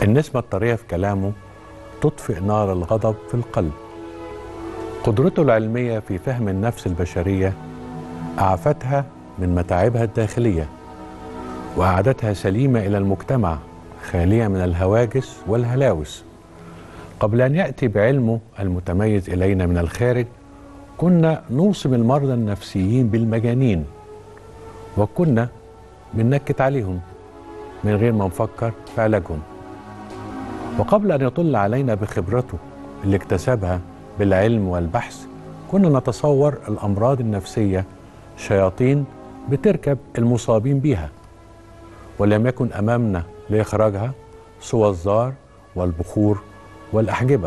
النسمة الطرية في كلامه تطفئ نار الغضب في القلب قدرته العلمية في فهم النفس البشرية أعفتها من متاعبها الداخلية وأعادتها سليمة إلى المجتمع خالية من الهواجس والهلاوس قبل أن يأتي بعلمه المتميز إلينا من الخارج كنا نوصم المرضى النفسيين بالمجانين وكنا بننكت عليهم من غير ما نفكر في علاجهم وقبل أن يطل علينا بخبرته اللي اكتسبها بالعلم والبحث كنا نتصور الأمراض النفسية شياطين بتركب المصابين بيها ولم يكن أمامنا لإخراجها سوى الزار والبخور والأحجبة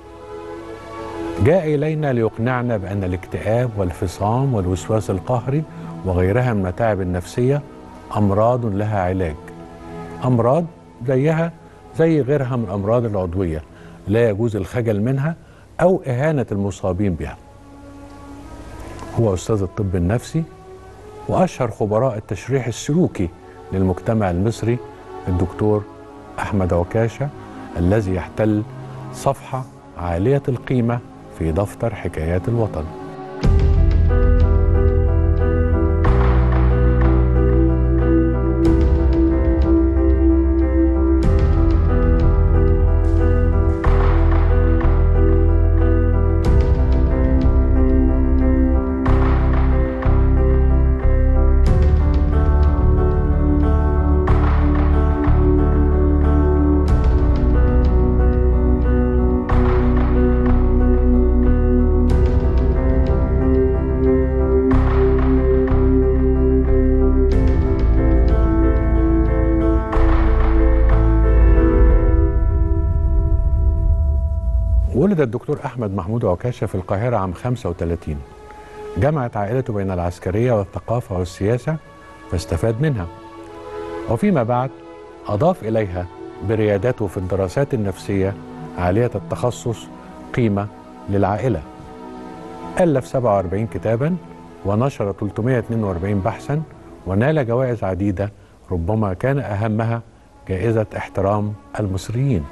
جاء إلينا ليقنعنا بأن الاكتئاب والفصام والوسواس القهري وغيرها من المتاعب النفسية أمراض لها علاج أمراض زيها زي غيرها من الأمراض العضوية لا يجوز الخجل منها أو إهانة المصابين بها هو أستاذ الطب النفسي وأشهر خبراء التشريح السلوكي للمجتمع المصري الدكتور أحمد عكاشة الذي يحتل صفحة عالية القيمة في دفتر حكايات الوطن ولد الدكتور أحمد محمود عكاشة في القاهرة عام 35 جمعت عائلته بين العسكرية والثقافة والسياسة فاستفاد منها وفيما بعد أضاف إليها بريادته في الدراسات النفسية عالية التخصص قيمة للعائلة ألف 47 كتابا ونشر 342 بحثا ونال جوائز عديدة ربما كان أهمها جائزة احترام المصريين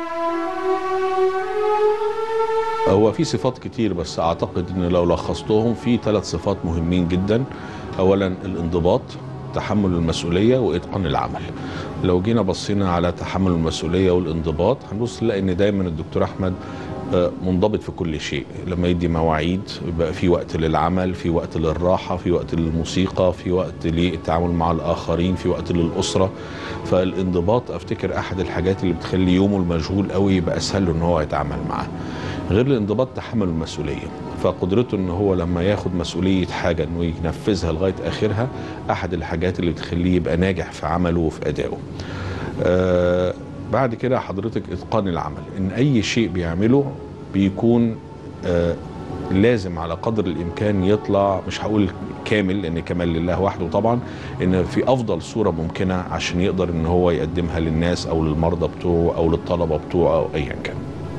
هو في صفات كتير بس اعتقد ان لو لخصتهم في ثلاث صفات مهمين جدا اولا الانضباط تحمل المسؤوليه واتقان العمل لو جينا بصينا على تحمل المسؤوليه والانضباط هنبص نلاقي ان دايما الدكتور احمد آه، منضبط في كل شيء لما يدي مواعيد يبقى في وقت للعمل في وقت للراحة في وقت للموسيقى في وقت للتعامل مع الآخرين في وقت للأسرة فالانضباط أفتكر أحد الحاجات اللي بتخلي يومه المشغول قوي يبقى أسهل له إن هو يتعامل معاه غير الانضباط تحمل المسؤولية فقدرته ان هو لما ياخد مسؤولية حاجة انه ينفذها لغاية اخرها احد الحاجات اللي بتخليه يبقى ناجح في عمله وفي ادائه آه بعد كده حضرتك اتقان العمل ان اي شيء بيعمله بيكون آه لازم على قدر الامكان يطلع مش هقول كامل لان كمال لله وحده طبعا ان في افضل صوره ممكنه عشان يقدر ان هو يقدمها للناس او للمرضى بتوعه او للطلبه بتوعه او ايا كان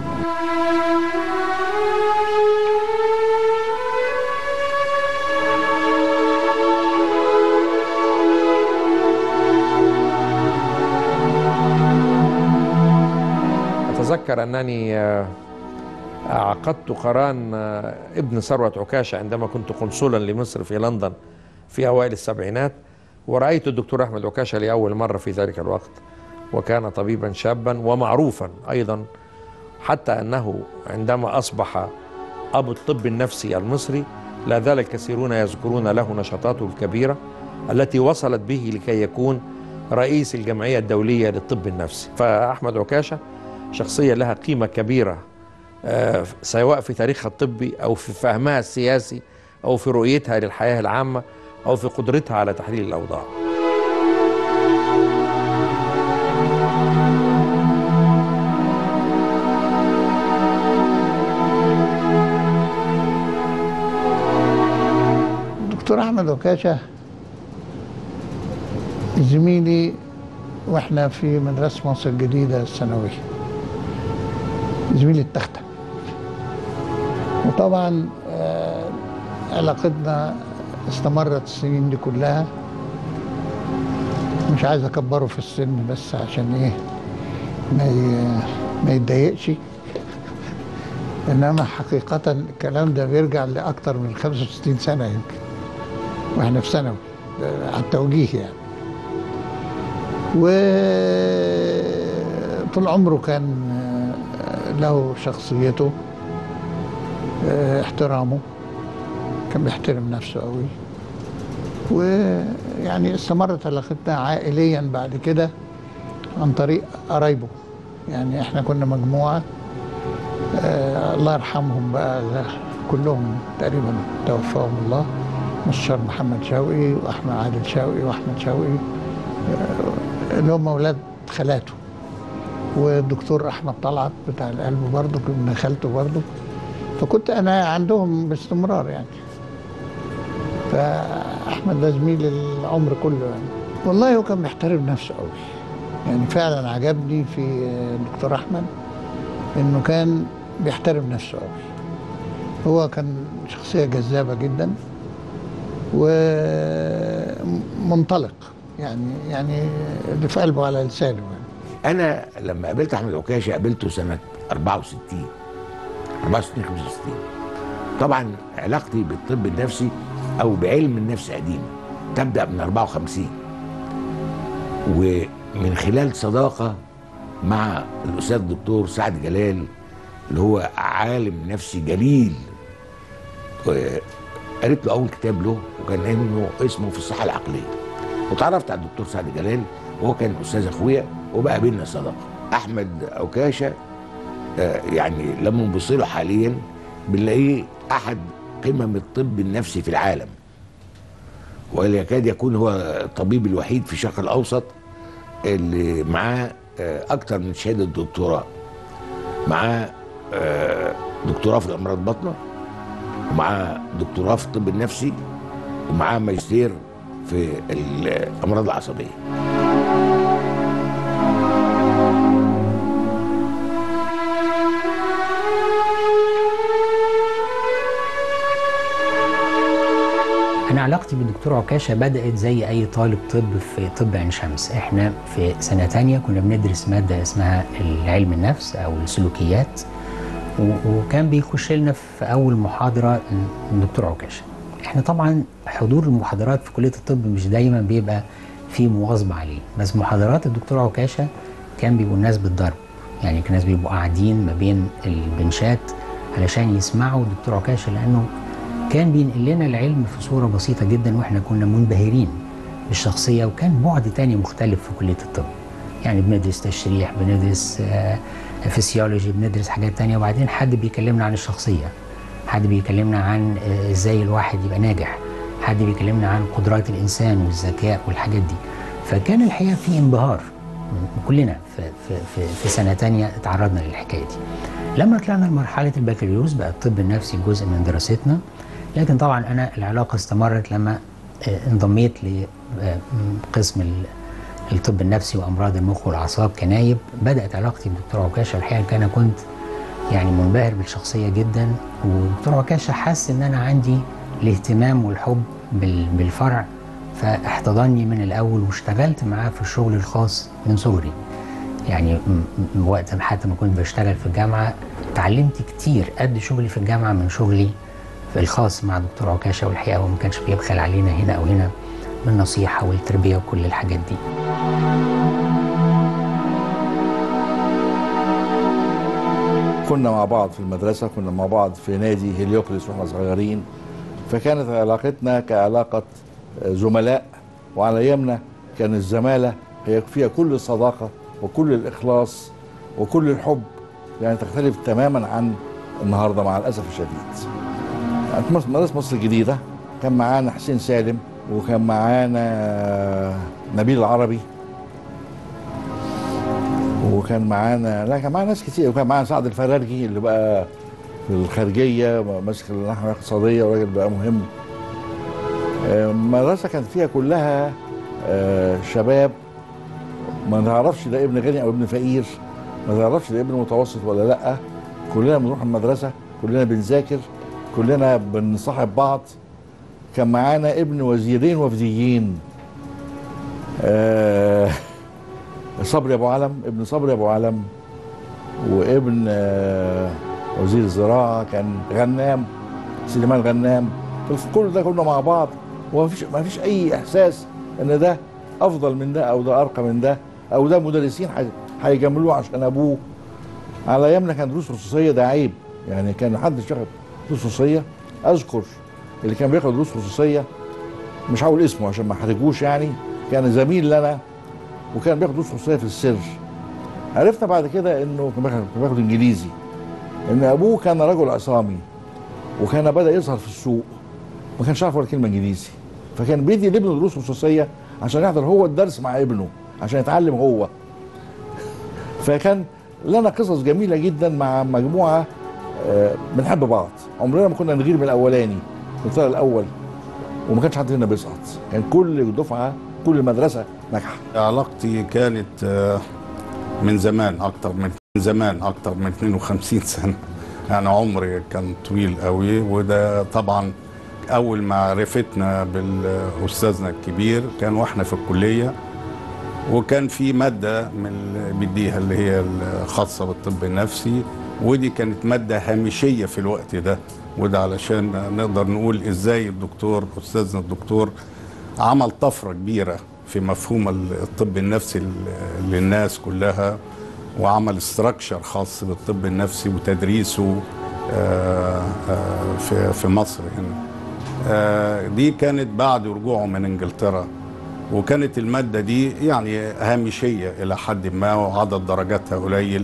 أتذكر أنني آه، عقدت قران آه، ابن ثروة عكاشة عندما كنت قنصلا لمصر في لندن في أوائل السبعينات ورأيت الدكتور أحمد عكاشة لأول مرة في ذلك الوقت وكان طبيبا شابا ومعروفا أيضا حتى أنه عندما أصبح أبو الطب النفسي المصري لا زال الكثيرون يذكرون له نشاطاته الكبيرة التي وصلت به لكي يكون رئيس الجمعية الدولية للطب النفسي فأحمد عكاشة شخصية لها قيمة كبيرة آه، سواء في تاريخها الطبي أو في فهمها السياسي أو في رؤيتها للحياة العامة أو في قدرتها على تحليل الأوضاع دكتور احمد عكاشه زميلي واحنا في مدرسه مصر الجديده الثانويه زميلي التختة وطبعا آه، علاقتنا استمرت السنين دي كلها مش عايز اكبره في السن بس عشان ايه ما ي- ما يتضايقش انما حقيقة الكلام ده بيرجع لأكتر من 65 سنة يمكن واحنا في ثانوي ده على التوجيه يعني وطول عمره كان آه، له شخصيته آه، احترامه كان بيحترم نفسه قوي ويعني استمرت علاقتنا عائليا بعد كده عن طريق قرايبه يعني احنا كنا مجموعه آه الله يرحمهم بقى كلهم تقريبا توفاهم الله مستشار محمد شوقي واحمد عادل شوقي واحمد شوقي آه اللي هم اولاد خالاته والدكتور احمد طلعت بتاع القلب برضه ابن خالته برضه فكنت انا عندهم باستمرار يعني فاحمد ده زميل العمر كله يعني والله هو كان بيحترم نفسه قوي يعني فعلا عجبني في الدكتور احمد انه كان بيحترم نفسه قوي هو كان شخصيه جذابه جدا ومنطلق يعني يعني اللي في قلبه على لسانه يعني انا لما قابلت احمد عكاشه قابلته سنه 64 64 65 طبعا علاقتي بالطب النفسي او بعلم النفس قديمه تبدا من 54 ومن خلال صداقه مع الاستاذ الدكتور سعد جلال اللي هو عالم نفسي جليل قريت له اول كتاب له وكان انه اسمه في الصحه العقليه وتعرفت على الدكتور سعد جلال وهو كان استاذ اخويا وبقى بينا صداقه احمد عكاشه آه، يعني لما نبص له حاليا بنلاقيه احد قمم الطب النفسي في العالم ولا يكاد يكون هو الطبيب الوحيد في الشرق الاوسط اللي معاه آه، اكتر من شهاده دكتوراه معاه آه، دكتوراه في الامراض الباطنه ومعاه دكتوراه في الطب النفسي ومعاه ماجستير في الامراض العصبيه أنا علاقتي بالدكتور عكاشة بدأت زي أي طالب طب في طب عين شمس إحنا في سنة تانية كنا بندرس مادة اسمها علم النفس أو السلوكيات و- وكان بيخش لنا في أول محاضرة الدكتور عكاشة إحنا طبعا حضور المحاضرات في كلية الطب مش دايما بيبقى في مواظبة عليه بس محاضرات الدكتور عكاشة كان بيبقوا الناس بالضرب يعني كان الناس بيبقوا قاعدين ما بين البنشات علشان يسمعوا الدكتور عكاشة لأنه كان بينقل لنا العلم في صورة بسيطة جدا واحنا كنا منبهرين بالشخصية وكان بعد تاني مختلف في كلية الطب يعني بندرس تشريح بندرس آه، فسيولوجي بندرس حاجات تانية وبعدين حد بيكلمنا عن الشخصية حد بيكلمنا عن آه، ازاي الواحد يبقى ناجح حد بيكلمنا عن قدرات الإنسان والذكاء والحاجات دي فكان الحقيقة في انبهار كلنا في, في, في, في سنة تانية اتعرضنا للحكاية دي لما طلعنا لمرحلة البكالوريوس بقى الطب النفسي جزء من دراستنا لكن طبعا أنا العلاقة استمرت لما آه، انضميت لقسم الطب النفسي وأمراض المخ والأعصاب كنايب بدأت علاقتي بالدكتور عكاشة الحقيقة كان أنا كنت يعني منبهر بالشخصية جدا والدكتور عكاشة حس إن أنا عندي الاهتمام والحب بال- بالفرع فاحتضني من الأول واشتغلت معاه في الشغل الخاص من صغري يعني م- م- وقت ما حتى ما كنت بشتغل في الجامعة اتعلمت كتير قد شغلي في الجامعة من شغلي في الخاص مع دكتور عكاشة والحقيقة هو ما كانش بيبخل علينا هنا أو هنا بالنصيحة والتربية وكل الحاجات دي كنا مع بعض في المدرسة كنا مع بعض في نادي هليوبوليس واحنا صغيرين فكانت علاقتنا كعلاقة زملاء وعلى أيامنا كان الزمالة هي فيها كل الصداقة وكل الإخلاص وكل الحب يعني تختلف تماما عن النهاردة مع الأسف الشديد كانت مصر- مدرسة مصر الجديدة كان معانا حسين سالم وكان معانا نبيل العربي وكان معانا لا كان معانا ناس كتير وكان معانا سعد الفرارجي اللي بقى في الخارجيه ماسك الناحيه الاقتصاديه وراجل بقى مهم آه، المدرسه كانت فيها كلها آه، شباب ما نعرفش ده ابن غني او ابن فقير ما نعرفش ده ابن متوسط ولا لا كلنا بنروح المدرسه كلنا بنذاكر كلنا بنصاحب بعض كان معانا ابن وزيرين وفديين آه صبري ابو علم ابن صبري ابو علم وابن آه، وزير الزراعه كان غنام سليمان غنام كل ده كنا مع بعض ومفيش ما فيش اي احساس ان ده افضل من ده او ده ارقى من ده او ده مدرسين هي- هيجاملوه عشان ابوه على ايامنا كان دروس خصوصيه ده عيب يعني كان محدش ياخد دروس خصوصيه اذكر اللي كان بياخد دروس خصوصيه مش هقول اسمه عشان ما احرجوش يعني كان زميل لنا وكان بياخد دروس خصوصيه في السر عرفنا بعد كده انه كان بياخد كان بياخد انجليزي ان ابوه كان رجل عصامي وكان بدا يظهر في السوق ما كانش عارف ولا كلمه انجليزي فكان بيدي لابنه دروس خصوصيه عشان يحضر هو الدرس مع ابنه عشان يتعلم هو فكان لنا قصص جميله جدا مع مجموعه آه، بنحب بعض عمرنا ما كنا نغير من الاولاني كنت الاول وما كانش حد فينا بيسقط كان كل دفعه كل مدرسه ناجحه علاقتي كانت آه، من زمان اكتر من من زمان اكتر من 52 سنه يعني عمري كان طويل قوي وده طبعا اول ما عرفتنا بالاستاذنا الكبير كان واحنا في الكليه وكان في ماده من اللي بيديها اللي هي الخاصه بالطب النفسي ودي كانت ماده هامشيه في الوقت ده وده علشان نقدر نقول ازاي الدكتور استاذنا الدكتور عمل طفره كبيره في مفهوم الطب النفسي ل- للناس كلها وعمل استراكشر خاص بالطب النفسي وتدريسه آه، آه، في في مصر هنا آه، دي كانت بعد رجوعه من انجلترا وكانت الماده دي يعني هامشيه الى حد ما وعدد درجاتها قليل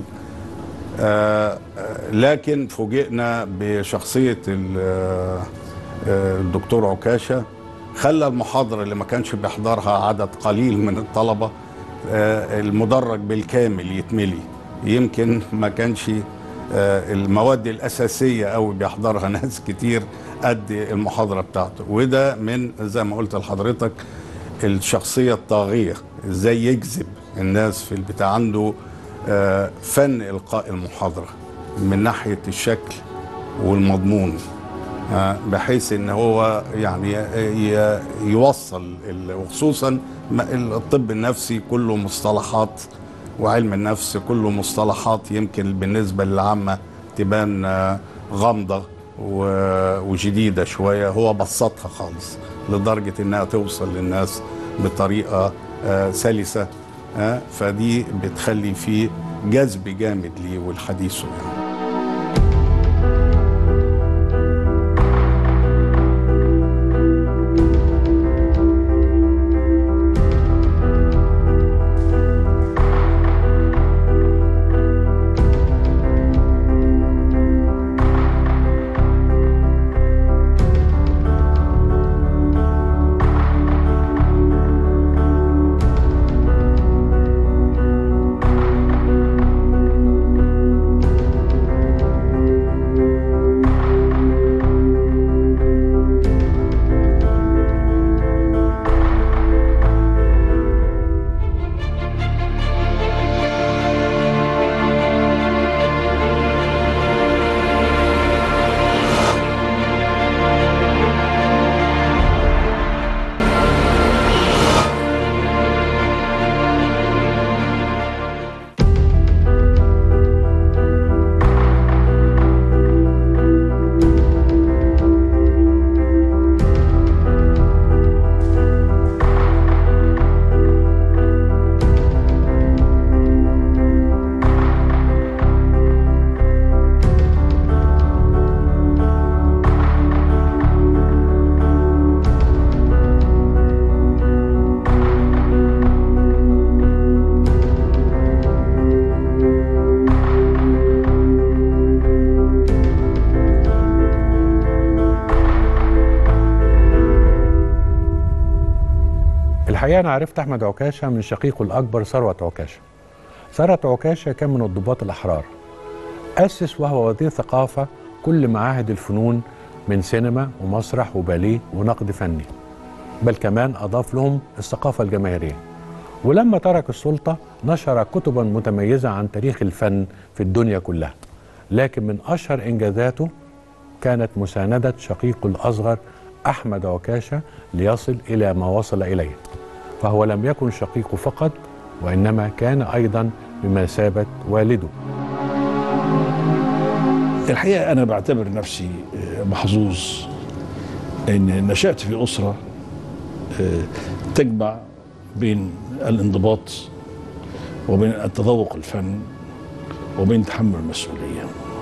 آه، آه، لكن فوجئنا بشخصيه ال- آه، آه، الدكتور عكاشه خلى المحاضره اللي ما كانش بيحضرها عدد قليل من الطلبه آه، المدرج بالكامل يتملي يمكن ما كانش آه، المواد الاساسيه قوي بيحضرها ناس كتير قد المحاضره بتاعته وده من زي ما قلت لحضرتك الشخصيه الطاغيه ازاي يجذب الناس في البتاع عنده آه، فن القاء المحاضره من ناحيه الشكل والمضمون آه، بحيث ان هو يعني ي- يوصل ال- وخصوصا ما- الطب النفسي كله مصطلحات وعلم النفس كله مصطلحات يمكن بالنسبه للعامه تبان آه، غامضه و- وجديده شويه هو بسطها خالص لدرجه انها توصل للناس بطريقه آه، سلسه آه، فدي بتخلي فيه جذب جامد ليه والحديثه يعني. الحقيقه انا عرفت احمد عكاشه من شقيقه الاكبر ثروت عكاشه ثروت عكاشه كان من الضباط الاحرار اسس وهو وزير ثقافه كل معاهد الفنون من سينما ومسرح وباليه ونقد فني بل كمان اضاف لهم الثقافه الجماهيريه ولما ترك السلطه نشر كتبا متميزه عن تاريخ الفن في الدنيا كلها لكن من اشهر انجازاته كانت مساندة شقيقه الأصغر أحمد عكاشة ليصل إلى ما وصل إليه فهو لم يكن شقيقه فقط وإنما كان أيضا بمثابة والده الحقيقة أنا بعتبر نفسي آه، محظوظ إن نشأت في أسرة آه، تجمع بين الانضباط وبين التذوق الفن وبين تحمل المسؤولية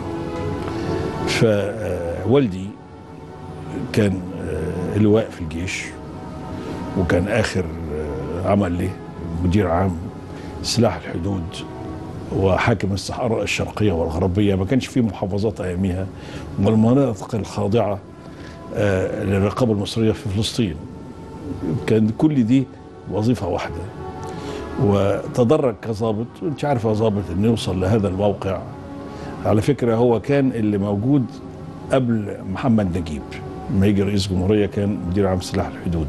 فوالدي كان آه، لواء في الجيش وكان آخر آه، عمل ليه مدير عام سلاح الحدود وحاكم الصحراء الشرقية والغربية ما كانش فيه محافظات أياميها والمناطق الخاضعة آه، للرقابة المصرية في فلسطين كان كل دي وظيفة واحدة وتدرج كظابط وانت عارف يا ظابط انه يوصل لهذا الموقع على فكرة هو كان اللي موجود قبل محمد نجيب لما يجي رئيس جمهورية كان مدير عام سلاح الحدود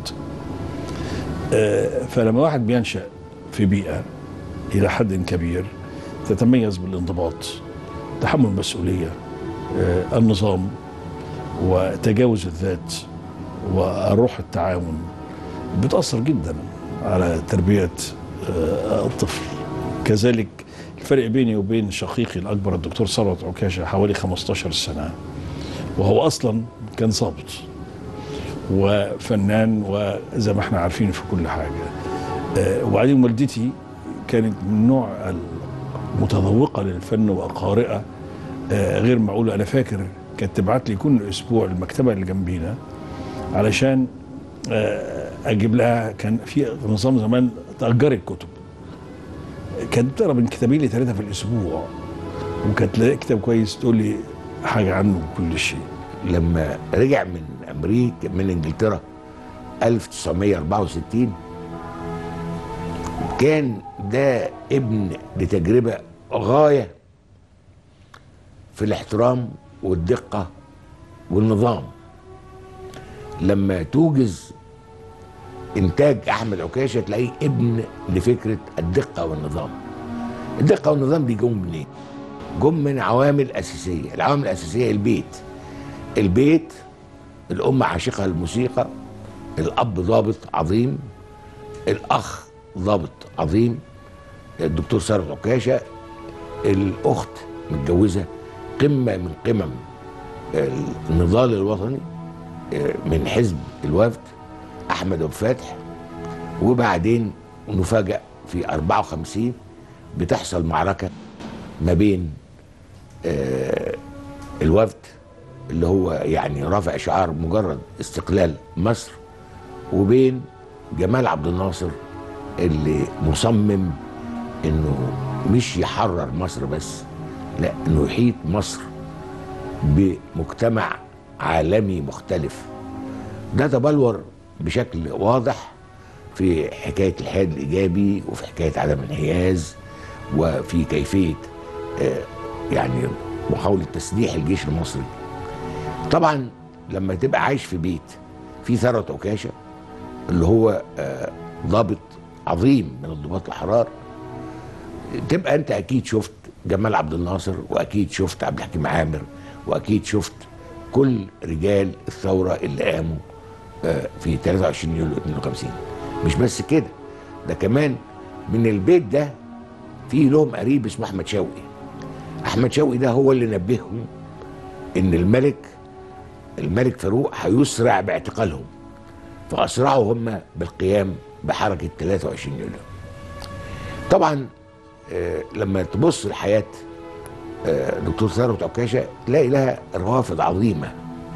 آه، فلما واحد بينشأ في بيئة إلى حد كبير تتميز بالانضباط تحمل المسؤولية آه، النظام وتجاوز الذات وروح التعاون بتأثر جدا على تربية آه، الطفل كذلك الفرق بيني وبين شقيقي الأكبر الدكتور ثروت عكاشة حوالي 15 سنة وهو أصلا كان ضابط وفنان وزي ما احنا عارفين في كل حاجة آه، وبعدين والدتي كانت من النوع المتذوقة للفن وقارئة آه، غير معقولة أنا فاكر كانت تبعت لي كل أسبوع المكتبة اللي جنبينا علشان آه، أجيب لها كان في نظام زمان تأجري الكتب كانت بتقرا من كتابين لثلاثة في الأسبوع وكانت تلاقي كتاب كويس تقول لي حاجة عنه كل شيء لما رجع من امريكا من انجلترا 1964 كان ده ابن لتجربه غايه في الاحترام والدقه والنظام لما توجز انتاج احمد عكاشه تلاقيه ابن لفكره الدقه والنظام الدقه والنظام دي جم منين جم من عوامل اساسيه العوامل الاساسيه البيت البيت الام عاشقه للموسيقى الاب ضابط عظيم الاخ ضابط عظيم الدكتور ثروت عكاشه الاخت متجوزه قمه من قمم النضال الوطني من حزب الوفد احمد ابو فتح وبعدين نفاجأ في 54 بتحصل معركه ما بين آه، الوفد اللي هو يعني رافع شعار مجرد استقلال مصر وبين جمال عبد الناصر اللي مصمم انه مش يحرر مصر بس لا انه يحيط مصر بمجتمع عالمي مختلف ده تبلور بشكل واضح في حكايه الحياد الايجابي وفي حكايه عدم الانحياز وفي كيفيه آه، يعني محاوله تسليح الجيش المصري طبعا لما تبقى عايش في بيت في ثروت عكاشه اللي هو آه، ضابط عظيم من الضباط الاحرار تبقى انت اكيد شفت جمال عبد الناصر واكيد شفت عبد الحكيم عامر واكيد شفت كل رجال الثوره اللي قاموا آه، في 23 يوليو 52 مش بس كده ده كمان من البيت ده في لهم قريب اسمه احمد شوقي احمد شوقي ده هو اللي نبههم ان الملك الملك فاروق هيسرع باعتقالهم فاسرعوا هم بالقيام بحركه 23 يوليو طبعا آه، لما تبص لحياه آه، دكتور ثروت عكاشه تلاقي لها روافد عظيمه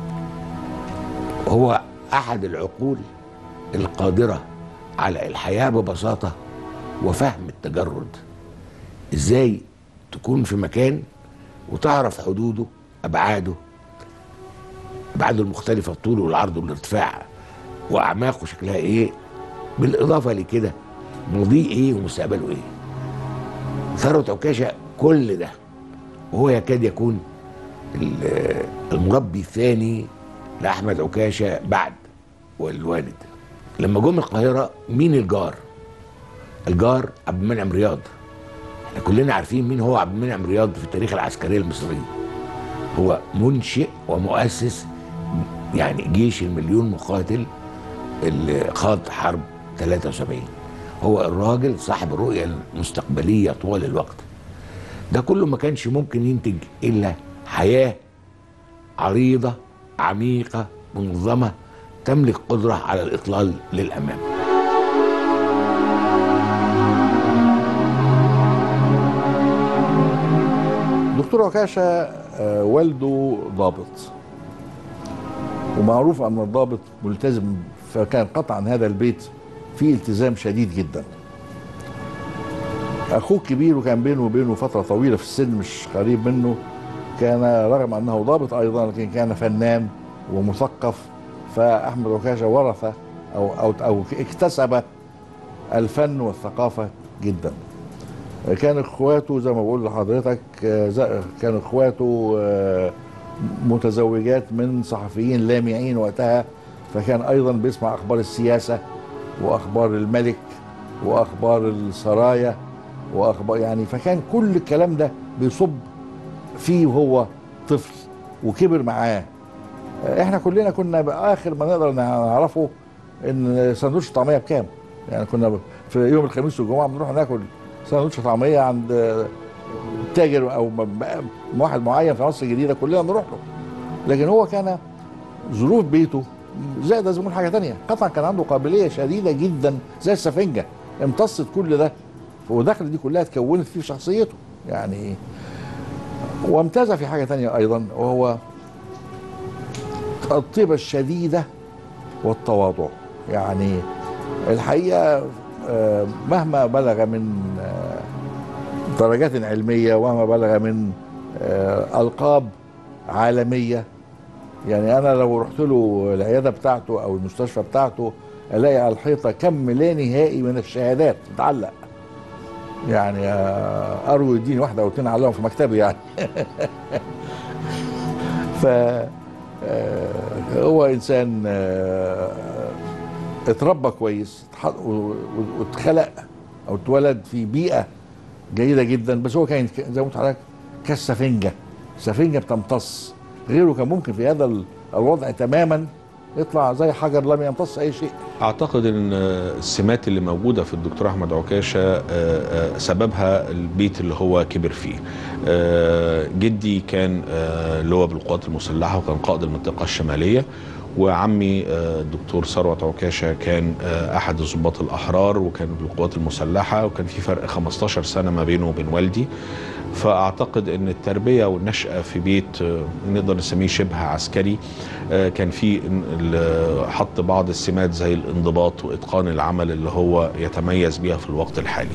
هو احد العقول القادره على الحياه ببساطه وفهم التجرد ازاي تكون في مكان وتعرف حدوده ابعاده ابعاده المختلفه الطول والعرض والارتفاع واعماقه شكلها ايه بالاضافه لكده ماضيه ايه ومستقبله ايه ثروت عكاشه كل ده وهو يكاد يكون ال- المربي الثاني لاحمد عكاشه بعد والوالد لما جم القاهره مين الجار الجار عبد المنعم رياض احنا كلنا عارفين مين هو عبد المنعم رياض في التاريخ العسكريه المصريه هو منشئ ومؤسس يعني جيش المليون مقاتل اللي خاض حرب 73 هو الراجل صاحب الرؤيه المستقبليه طوال الوقت ده كله ما كانش ممكن ينتج الا حياه عريضه عميقه منظمه تملك قدره على الاطلال للامام دكتور عكاشة آه، والده ضابط ومعروف أن الضابط ملتزم فكان قطعا هذا البيت فيه التزام شديد جدا أخوه الكبير وكان بينه وبينه فترة طويلة في السن مش قريب منه كان رغم أنه ضابط أيضا لكن كان فنان ومثقف فأحمد عكاشة ورث أو, أو, أو اكتسب الفن والثقافة جدا كان اخواته زي ما بقول لحضرتك آه، ز- كان اخواته آه، متزوجات من صحفيين لامعين وقتها فكان ايضا بيسمع اخبار السياسه واخبار الملك واخبار السرايا واخبار يعني فكان كل الكلام ده بيصب فيه وهو طفل وكبر معاه آه، احنا كلنا كنا باخر ما نقدر نعرفه ان سندوتش طعميه بكام يعني كنا في يوم الخميس والجمعه بنروح ناكل سندوتش طعميه عند تاجر او م- م- واحد معين في مصر الجديده كلنا بنروح له لكن هو كان ظروف بيته زائد زي ما حاجه تانية قطعا كان عنده قابليه شديده جدا زي السفنجه امتصت كل ده ودخل دي كلها اتكونت في شخصيته يعني وامتاز في حاجه تانية ايضا وهو الطيبه الشديده والتواضع يعني الحقيقه آه، مهما بلغ من آه، درجات علميه ومهما بلغ من آه، القاب عالميه يعني انا لو رحت له العياده بتاعته او المستشفى بتاعته الاقي على الحيطه كم لا نهائي من الشهادات متعلق يعني آه، ارجو يديني واحده او اتنين اعلقهم في مكتبي يعني ف آه، هو انسان آه، اتربى كويس اتح- و- و- واتخلق او اتولد في بيئه جيده جدا بس هو كان ك- زي ما قلت لحضرتك كالسفنجه سفنجه بتمتص غيره كان ممكن في هذا ال- الوضع تماما يطلع زي حجر لم يمتص اي شيء اعتقد ان السمات اللي موجوده في الدكتور احمد عكاشه آه، آه، سببها البيت اللي هو كبر فيه آه، جدي كان آه، لواء بالقوات المسلحه وكان قائد المنطقه الشماليه وعمي آه، الدكتور ثروت عكاشه كان آه، احد الضباط الاحرار وكان بالقوات المسلحه وكان في فرق 15 سنه ما بينه وبين والدي فاعتقد ان التربيه والنشاه في بيت آه، نقدر نسميه شبه عسكري آه، كان في إن- ال- حط بعض السمات زي الانضباط واتقان العمل اللي هو يتميز بيها في الوقت الحالي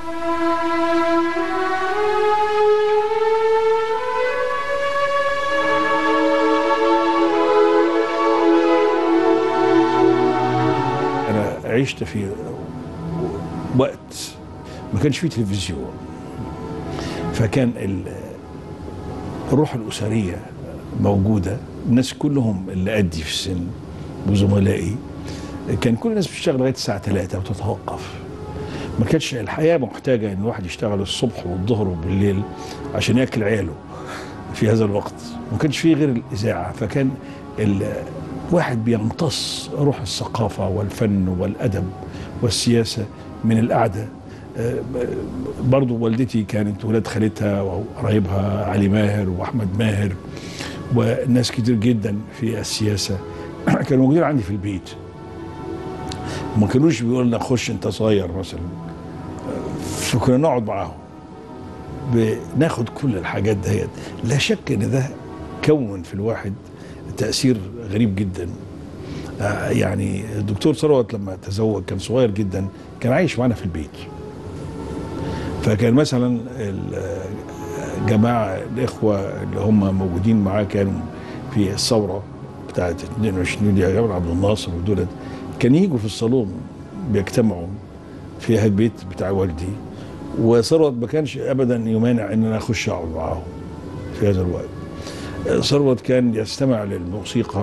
انا عشت في وقت ما كانش فيه تلفزيون فكان ال- الروح الاسريه موجوده الناس كلهم اللي قدي في السن وزملائي كان كل الناس بتشتغل لغايه الساعه 3 وتتوقف ما كانتش الحياه محتاجه ان الواحد يشتغل الصبح والظهر وبالليل عشان ياكل عياله في هذا الوقت ما كانش فيه غير الاذاعه فكان الواحد بيمتص روح الثقافه والفن والادب والسياسه من القعده آه، برضو والدتي كانت ولاد خالتها وقرايبها علي ماهر واحمد ماهر وناس كتير جدا في السياسه كانوا موجودين عندي في البيت ما كانوش بيقولوا لنا خش انت صغير مثلا فكنا نقعد معاهم بناخد كل الحاجات ديت لا شك ان ده كون في الواحد تاثير غريب جدا آه، يعني الدكتور ثروت لما تزوج كان صغير جدا كان عايش معنا في البيت فكان مثلا الجماعه الاخوه اللي هم موجودين معاه كانوا في الثوره بتاعت 22 يوليو جمال عبد الناصر ودولت كان يجوا في الصالون بيجتمعوا في هذا البيت بتاع والدي وثروت ما كانش ابدا يمانع ان انا اخش اقعد معاهم في هذا الوقت ثروت كان يستمع للموسيقى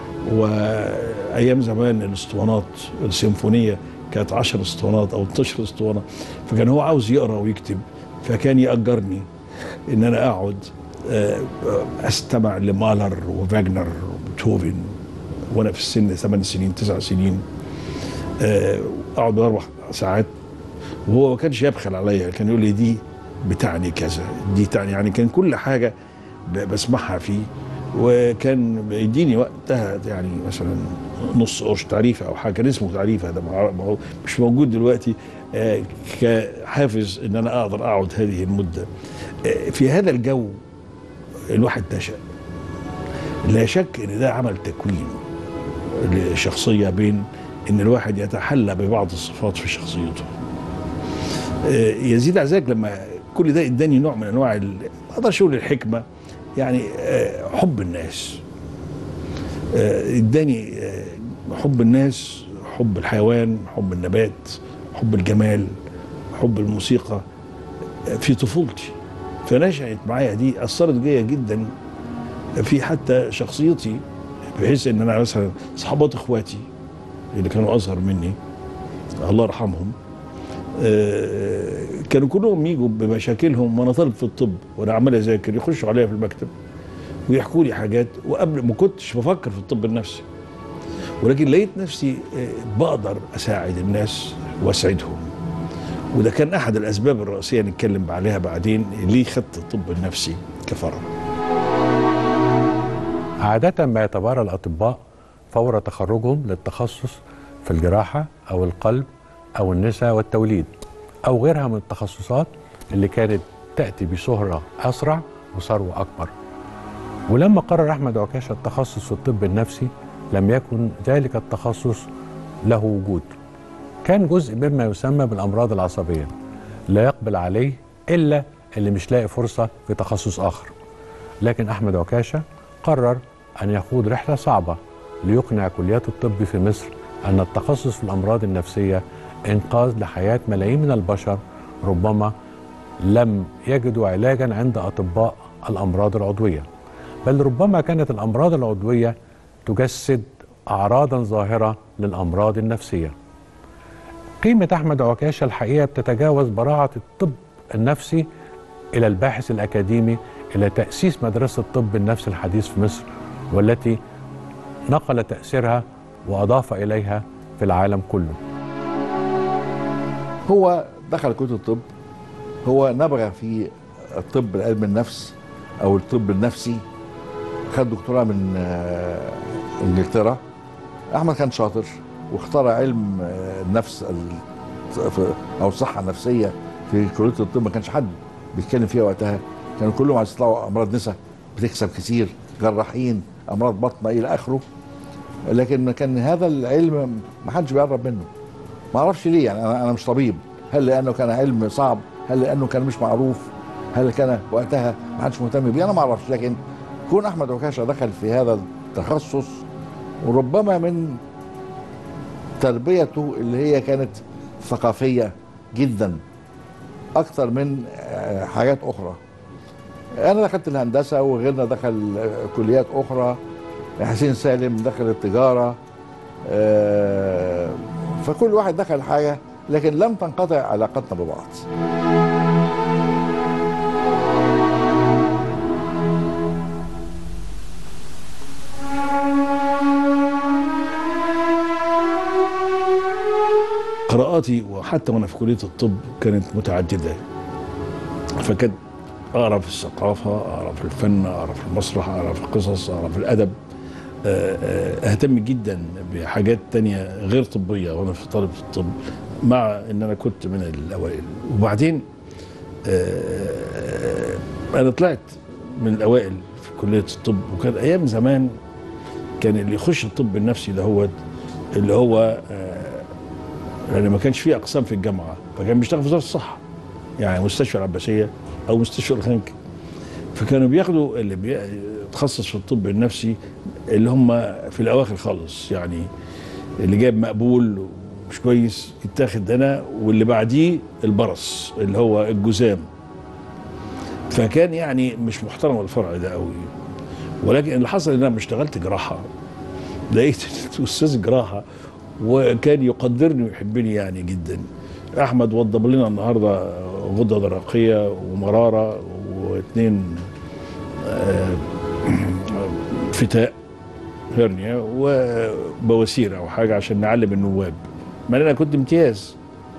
وايام زمان الاسطوانات السيمفونيه كانت 10 اسطوانات او 12 اسطوانه فكان هو عاوز يقرا ويكتب فكان ياجرني ان انا اقعد آه، استمع لمالر وفاجنر وبيتهوفن وانا في السن ثمان سنين تسع سنين آه، اقعد اربع ساعات وهو ما كانش يبخل عليا كان يقول لي دي بتعني كذا دي تعني يعني كان كل حاجه ب- بسمعها فيه وكان بيديني وقتها يعني مثلا نص قرش تعريفه او حاجه كان اسمه تعريفه ده ما ما هو مش موجود دلوقتي آه، كحافز ان انا اقدر اقعد هذه المده آه، في هذا الجو الواحد نشأ لا شك ان ده عمل تكوين لشخصيه بين ان الواحد يتحلى ببعض الصفات في شخصيته آه، يزيد على ذلك لما كل ده اداني نوع من انواع ال- ما اقدرش اقول الحكمه يعني آه، حب الناس آه، اداني آه، حب الناس حب الحيوان حب النبات حب الجمال حب الموسيقى آه، في طفولتي فنشأت معايا دي أثرت جيا جدا في حتى شخصيتي بحيث ان انا مثلا صحابات اخواتي اللي كانوا اصغر مني الله يرحمهم آه، كانوا كلهم يجوا بمشاكلهم وانا طالب في الطب وانا عمال اذاكر يخشوا عليا في المكتب ويحكوا لي حاجات وقبل ما كنتش بفكر في الطب النفسي ولكن لقيت نفسي آه، بقدر اساعد الناس واسعدهم وده كان احد الاسباب الرئيسيه نتكلم عليها بعدين ليه خدت الطب النفسي كفرع عادة ما يتبارى الأطباء فور تخرجهم للتخصص في الجراحة أو القلب أو النساء والتوليد أو غيرها من التخصصات اللي كانت تأتي بشهرة أسرع وثروة أكبر ولما قرر أحمد عكاشة التخصص في الطب النفسي لم يكن ذلك التخصص له وجود كان جزء مما يسمى بالأمراض العصبية لا يقبل عليه إلا اللي مش لاقي فرصة في تخصص آخر لكن أحمد عكاشة قرر أن يخوض رحلة صعبة ليقنع كليات الطب في مصر أن التخصص في الأمراض النفسية إنقاذ لحياة ملايين من البشر ربما لم يجدوا علاجا عند أطباء الأمراض العضوية بل ربما كانت الأمراض العضوية تجسد أعراضا ظاهرة للأمراض النفسية قيمة أحمد عكاشة الحقيقة بتتجاوز براعة الطب النفسي إلى الباحث الأكاديمي إلى تأسيس مدرسة الطب النفسي الحديث في مصر والتي نقل تأثيرها وأضاف إليها في العالم كله هو دخل كليه الطب هو نبغى في الطب علم النفس او الطب النفسي خد دكتوراه من آه، انجلترا احمد كان شاطر واختار علم آه، النفس ال- في- او الصحه النفسيه في كليه الطب ما كانش حد بيتكلم فيها وقتها كانوا كلهم عايز يطلعوا امراض نساء بتكسب كتير جراحين امراض بطن الى اخره لكن كان هذا العلم ما حدش بيقرب منه ما اعرفش ليه يعني انا انا مش طبيب هل لانه كان علم صعب هل لانه كان مش معروف هل كان وقتها ما حدش مهتم بيه انا ما اعرفش لكن كون احمد عكاشه دخل في هذا التخصص وربما من تربيته اللي هي كانت ثقافيه جدا اكثر من آه، حاجات اخرى انا دخلت الهندسه وغيرنا دخل آه، كليات اخرى حسين سالم دخل التجاره آه، فكل واحد دخل حاجه لكن لم تنقطع علاقتنا ببعض قراءاتي وحتى وانا في كليه الطب كانت متعدده فكنت اقرا في الثقافه اقرا في الفن اقرا في المسرح اقرا في القصص اقرا في الادب آه، آه، اهتم جدا بحاجات تانية غير طبيه وانا في طالب في الطب مع ان انا كنت من الاوائل وبعدين آه، انا طلعت من الاوائل في كليه الطب وكان ايام زمان كان اللي يخش الطب النفسي ده هو اللي هو آه، لان ما كانش فيه اقسام في الجامعه فكان بيشتغل في وزاره الصحه يعني مستشفى العباسيه او مستشفى الخنك فكانوا بياخدوا اللي بيتخصص في الطب النفسي اللي هم في الاواخر خالص يعني اللي جايب مقبول ومش كويس يتاخد هنا واللي بعديه البرص اللي هو الجزام فكان يعني مش محترم الفرع ده قوي ولكن اللي حصل ان انا اشتغلت جراحه لقيت استاذ جراحه وكان يقدرني ويحبني يعني جدا احمد وضب لنا النهارده غده درقيه ومراره واثنين آه، فتاء هرنيا وبواسير او حاجه عشان نعلم النواب ما انا كنت امتياز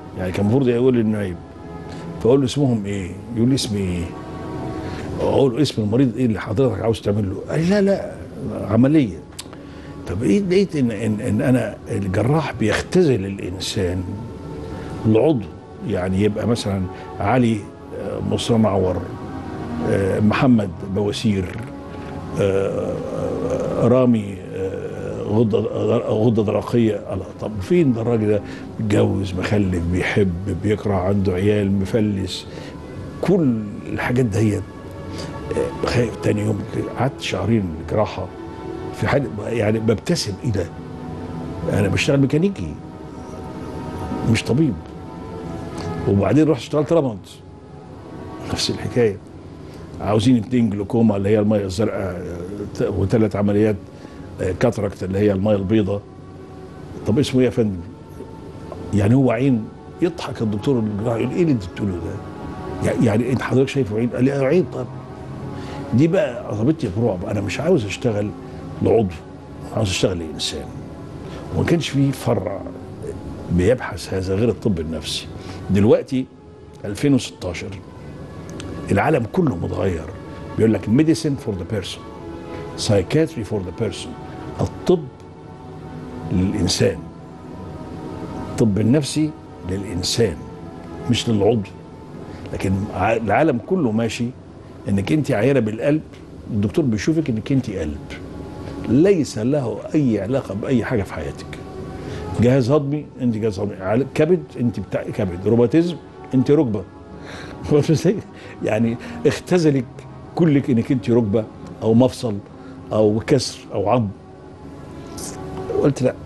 يعني كان المفروض يقول للنايب فاقول له اسمهم ايه؟ يقول لي اسمي ايه؟ اقول له اسم المريض ايه اللي حضرتك عاوز تعمل له؟ قال لي لا لا عمليه طب ايه لقيت ان ان, إن انا الجراح بيختزل الانسان العضو يعني يبقى مثلا علي آه، مصطفى معور آه، محمد بواسير آه، آه، رامي آه، غده غده درقيه الله طب فين ده الراجل ده متجوز مخلف بيحب بيكره عنده عيال مفلس كل الحاجات دهيت آه، خايف تاني يوم قعدت شهرين جراحه في حال يعني ببتسم ايه ده؟ انا بشتغل ميكانيكي مش طبيب وبعدين رحت اشتغلت رمد نفس الحكايه عاوزين اتنين جلوكوما اللي هي الميه الزرقاء آه، وثلاث عمليات آه، كاتراكت اللي هي الميه البيضاء طب اسمه ايه يا فندم؟ يعني هو عين يضحك الدكتور الجراح يقول ايه اللي انت بتقوله ده؟ يع- يعني انت حضرتك شايفه عين؟ قال لي أيوة عين طب دي بقى عصبتني برعب انا مش عاوز اشتغل لعضو عاوز اشتغل لانسان وما كانش في فرع بيبحث هذا غير الطب النفسي دلوقتي 2016 العالم كله متغير بيقول لك ميديسين فور ذا بيرسون سايكاتري فور ذا بيرسون الطب للانسان الطب النفسي للانسان مش للعضو لكن ع- العالم كله ماشي انك انت عيانه بالقلب الدكتور بيشوفك انك انت قلب ليس له اي علاقه باي حاجه في حياتك جهاز هضمي انت جهاز هضمي عل- كبد انت بتاع كبد روماتيزم انت ركبه فاهم ازاي؟ يعني اختزلك كلك انك انت ركبه او مفصل او كسر او عظم قلت لا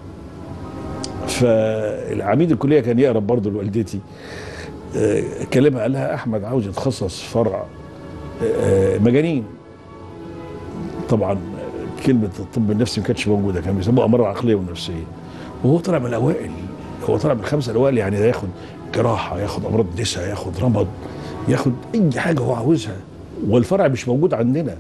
فالعميد الكليه كان يقرب برضه لوالدتي آه، كلمها قال لها احمد عاوز يتخصص في فرع آه، مجانين طبعا آه، كلمه الطب النفسي ما كانتش موجوده كان بيسموها امراض عقليه ونفسيه وهو طلع من الاوائل هو طلع من الخمسه الاوائل يعني ده ياخد جراحه ياخد امراض نساء ياخد رمد ياخد اي حاجه هو عاوزها والفرع مش موجود عندنا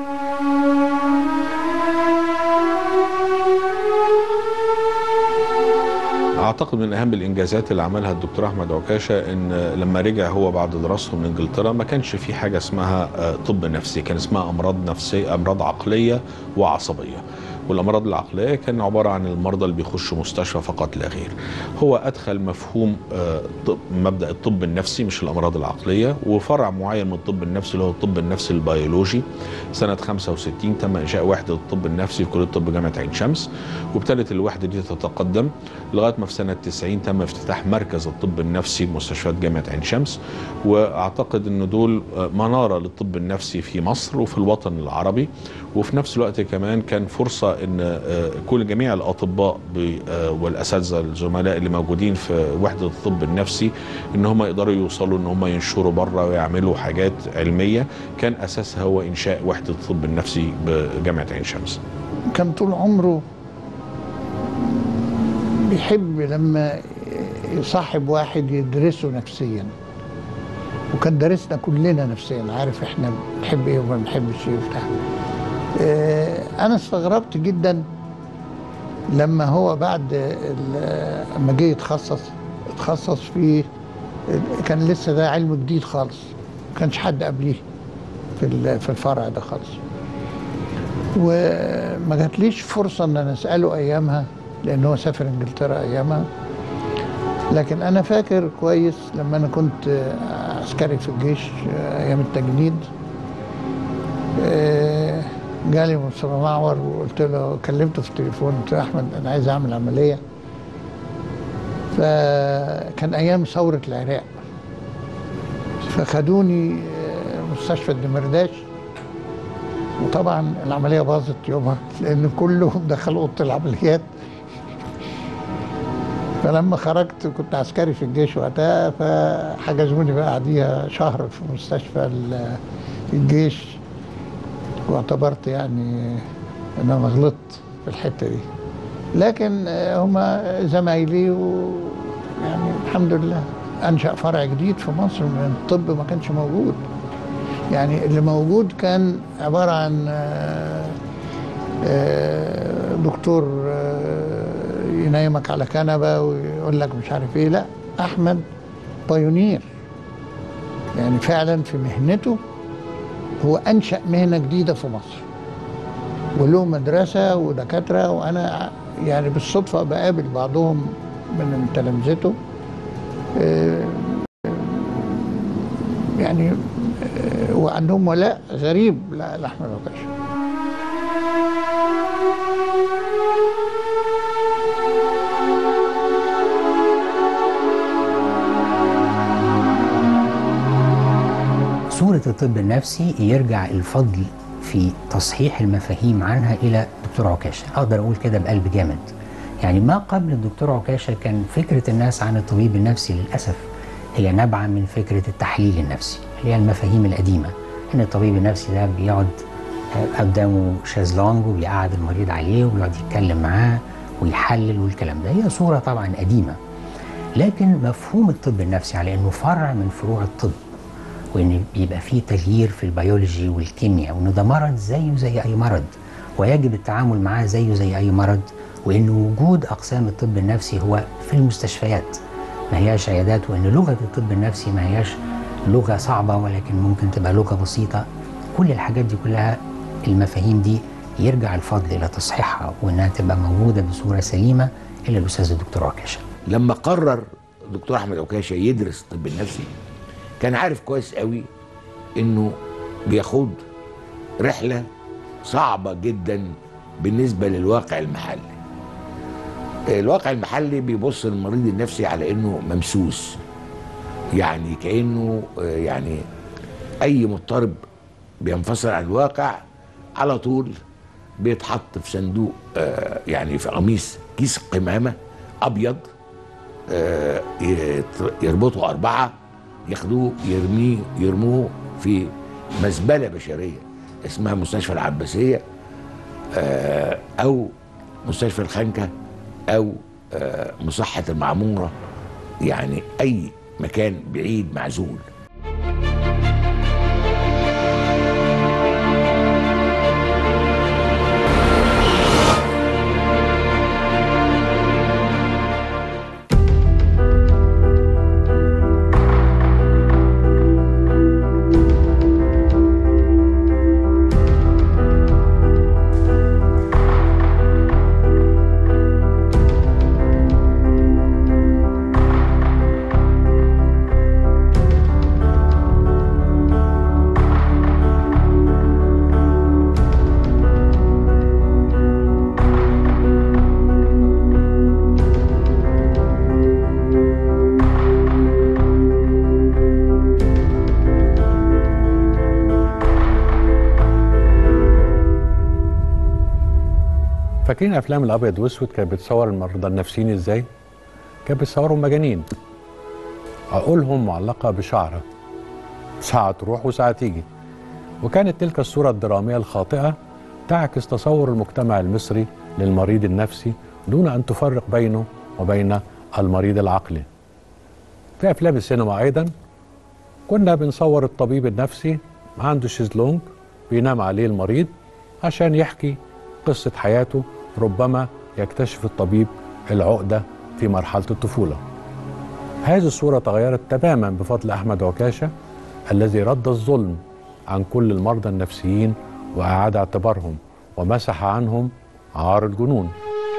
اعتقد من اهم الانجازات اللي عملها الدكتور احمد عكاشه ان لما رجع هو بعد دراسته من انجلترا ما كانش في حاجه اسمها آه، طب نفسي كان اسمها امراض نفسيه امراض عقليه وعصبيه والامراض العقليه كان عباره عن المرضى اللي بيخشوا مستشفى فقط لا غير هو ادخل مفهوم آه، طب مبدا الطب النفسي مش الامراض العقليه وفرع معين من الطب النفسي اللي هو الطب النفسي البيولوجي سنه 65 تم انشاء وحده الطب النفسي في كليه الطب جامعه عين شمس وابتدت الوحده دي تتقدم لغايه ما في سنه 90 تم افتتاح مركز الطب النفسي بمستشفيات جامعه عين شمس واعتقد ان دول آه، مناره للطب النفسي في مصر وفي الوطن العربي وفي نفس الوقت كمان كان فرصه ان آه، كل جميع الاطباء ب- آه، والاساتذه الزملاء اللي موجودين في وحده الطب النفسي ان هم يقدروا يوصلوا ان هم ينشروا بره ويعملوا حاجات علميه كان اساسها هو انشاء وحده الطب النفسي بجامعه عين شمس كان طول عمره بيحب لما يصاحب واحد يدرسه نفسيا وكان دارسنا كلنا نفسيا عارف احنا بنحب ايه وما بنحبش ايه وبتاع آه، انا استغربت جدا لما هو بعد ال- لما جه يتخصص اتخصص في كان لسه ده علم جديد خالص ما كانش حد قبليه في ال- في الفرع ده خالص وما جاتليش فرصة ان انا اسأله ايامها لان هو سافر انجلترا ايامها لكن انا فاكر كويس لما انا كنت عسكري في الجيش ايام التجنيد آه، جالي مصطفى معور وقلت له كلمته في التليفون قلت له احمد انا عايز اعمل عمليه فكان ايام ثوره العراق فخدوني آه، مستشفى الدمرداش وطبعا العمليه باظت يومها لان كلهم دخلوا اوضه العمليات فلما خرجت كنت عسكري في الجيش وقتها فحجزوني بقى بعديها شهر في مستشفى ال- الجيش واعتبرت يعني ان انا غلطت في الحته دي لكن آه، هما زمايلي ويعني الحمد لله انشا فرع جديد في مصر من الطب ما كانش موجود يعني اللي موجود كان عباره عن آه، آه، دكتور آه، ينيمك على كنبه ويقول لك مش عارف ايه لا احمد بايونير يعني فعلا في مهنته هو انشا مهنه جديده في مصر وله مدرسه ودكاتره وانا يعني بالصدفه بقابل بعضهم من تلامذته آه، يعني آه، وعندهم ولاء غريب ل- لاحمد عكاشه صورة الطب النفسي يرجع الفضل في تصحيح المفاهيم عنها إلى دكتور عكاشة أقدر أقول كده بقلب جامد يعني ما قبل الدكتور عكاشة كان فكرة الناس عن الطبيب النفسي للأسف هي نابعة من فكرة التحليل النفسي اللي هي المفاهيم القديمة إن الطبيب النفسي ده بيقعد آه، قدامه شازلونج وبيقعد المريض عليه ويقعد يتكلم معاه ويحلل والكلام ده هي صورة طبعا قديمة لكن مفهوم الطب النفسي على انه فرع من فروع الطب وان بيبقى فيه تغيير في البيولوجي والكيمياء وان ده مرض زيه زي اي مرض ويجب التعامل معاه زيه زي اي مرض وان وجود اقسام الطب النفسي هو في المستشفيات ما هياش عيادات وان لغه الطب النفسي ما هياش لغه صعبه ولكن ممكن تبقى لغه بسيطه كل الحاجات دي كلها المفاهيم دي يرجع الفضل الى تصحيحها وانها تبقى موجوده بصوره سليمه الى الاستاذ الدكتور عكاشه لما قرر دكتور احمد عكاشه يدرس الطب النفسي كان عارف كويس قوي انه بيخوض رحله صعبه جدا بالنسبه للواقع المحلي الواقع المحلي بيبص للمريض النفسي على انه ممسوس يعني كانه آه، يعني اي مضطرب بينفصل عن الواقع على طول بيتحط في صندوق آه، يعني في قميص كيس قمامه ابيض آه، يت- يربطوا أربعة ياخدوه يرميه يرموه في مزبلة بشرية اسمها مستشفى العباسية آه، أو مستشفى الخنكة أو آه، مصحة المعمورة يعني أي مكان بعيد معزول فاكرين افلام الابيض واسود كانت بتصور المرضى النفسيين ازاي؟ كانت بتصورهم مجانين عقولهم معلقه بشعره ساعه تروح وساعه تيجي وكانت تلك الصوره الدراميه الخاطئه تعكس تصور المجتمع المصري للمريض النفسي دون ان تفرق بينه وبين المريض العقلي في افلام السينما ايضا كنا بنصور الطبيب النفسي عنده شيزلونج بينام عليه المريض عشان يحكي قصة حياته ربما يكتشف الطبيب العقدة في مرحلة الطفولة هذه الصورة تغيرت تماما بفضل أحمد عكاشة الذي رد الظلم عن كل المرضى النفسيين وأعاد اعتبارهم ومسح عنهم عار الجنون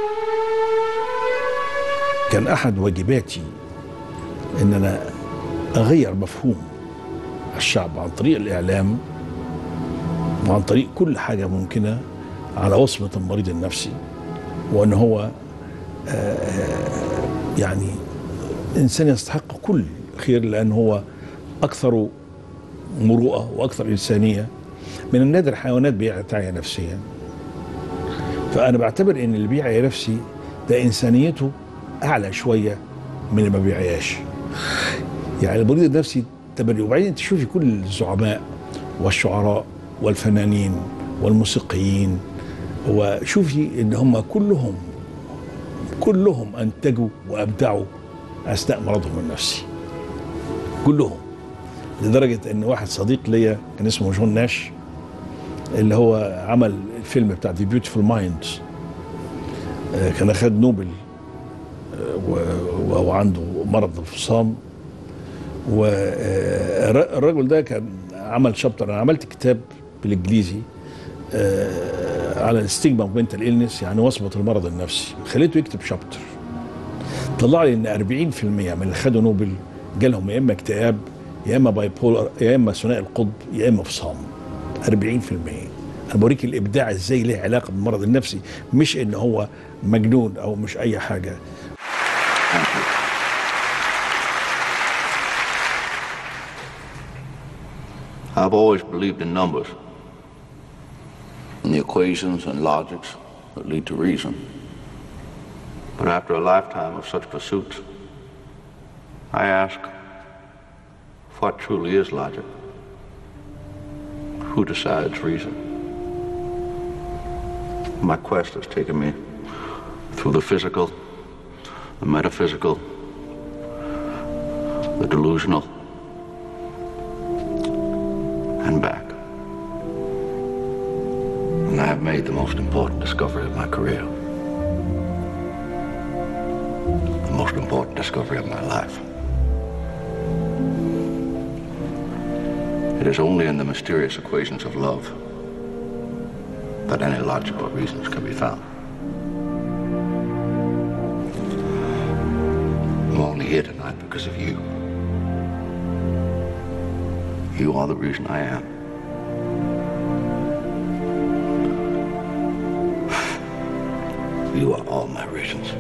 كان احد واجباتي ان انا اغير مفهوم الشعب عن طريق الاعلام وعن طريق كل حاجه ممكنه على وصمه المريض النفسي وان هو آه، آه، يعني انسان يستحق كل خير لان هو اكثر مروءه واكثر انسانيه من النادر حيوانات بيعتعي نفسيا فانا بعتبر ان اللي بيعي نفسي ده انسانيته اعلى شويه من اللي ما بيعياش يعني المريض النفسي تبني وبعدين تشوفي كل الزعماء والشعراء والفنانين والموسيقيين وشوفي ان هم كلهم كلهم انتجوا وابدعوا اثناء مرضهم النفسي كلهم لدرجه ان واحد صديق ليا كان اسمه جون ناش اللي هو عمل الفيلم بتاع ذا بيوتيفول مايندز كان اخذ نوبل آه، و- وهو عنده مرض الفصام والرجل ده كان عمل شابتر انا عملت كتاب بالانجليزي آه، على الستيجما اوف منتال إلنس يعني وصمه المرض النفسي خليته يكتب شابتر طلع لي ان 40% من اللي خدوا نوبل جالهم يا اما اكتئاب يا اما باي بولر يا اما ثنائي القطب يا اما فصام 40% انا بوريك الابداع ازاي له علاقه بالمرض النفسي مش ان هو مجنون او مش اي حاجه I've always believed in numbers, in the equations and logics that lead to reason. But after a lifetime of such pursuits, I ask, what truly is logic? Who decides reason? My quest has taken me through the physical, the metaphysical, the delusional, and back. And I have made the most important discovery of my career. The most important discovery of my life. It is only in the mysterious equations of love that any logical reasons can be found. I'm only here tonight because of you. You are the reason I am. You are all my reasons.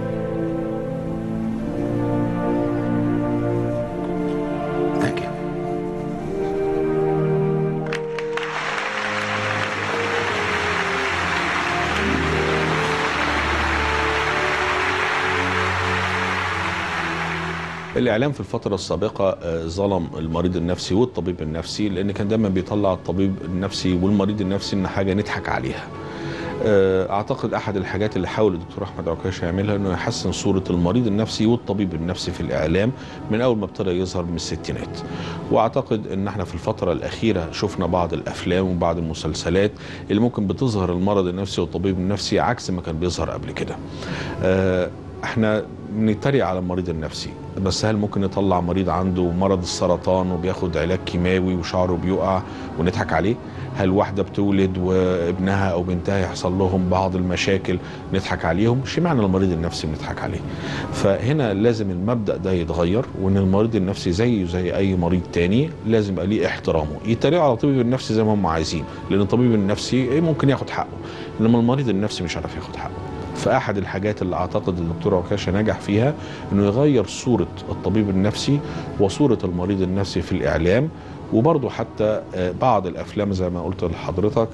Thank you. الاعلام في الفتره السابقه آه، ظلم المريض النفسي والطبيب النفسي لان كان دايما بيطلع الطبيب النفسي والمريض النفسي ان حاجه نضحك عليها آه، اعتقد احد الحاجات اللي حاول الدكتور احمد عكاشه يعملها انه يحسن صوره المريض النفسي والطبيب النفسي في الاعلام من اول ما ابتدى يظهر من الستينات واعتقد ان احنا في الفتره الاخيره شفنا بعض الافلام وبعض المسلسلات اللي ممكن بتظهر المرض النفسي والطبيب النفسي عكس ما كان بيظهر قبل كده آه، احنا بنتريق على المريض النفسي بس هل ممكن نطلع مريض عنده مرض السرطان وبياخد علاج كيماوي وشعره بيقع ونضحك عليه هل واحده بتولد وابنها او بنتها يحصل لهم بعض المشاكل نضحك عليهم مش معنى المريض النفسي بنضحك عليه فهنا لازم المبدا ده يتغير وان المريض النفسي زيه زي اي مريض تاني لازم يبقى ليه احترامه يتريقوا على الطبيب النفسي زي ما هم عايزين لان الطبيب النفسي ممكن ياخد حقه انما المريض النفسي مش عارف ياخد حقه فاحد الحاجات اللي اعتقد الدكتور عكاشه نجح فيها انه يغير صوره الطبيب النفسي وصوره المريض النفسي في الاعلام وبرضه حتى آه، بعض الافلام زي ما قلت لحضرتك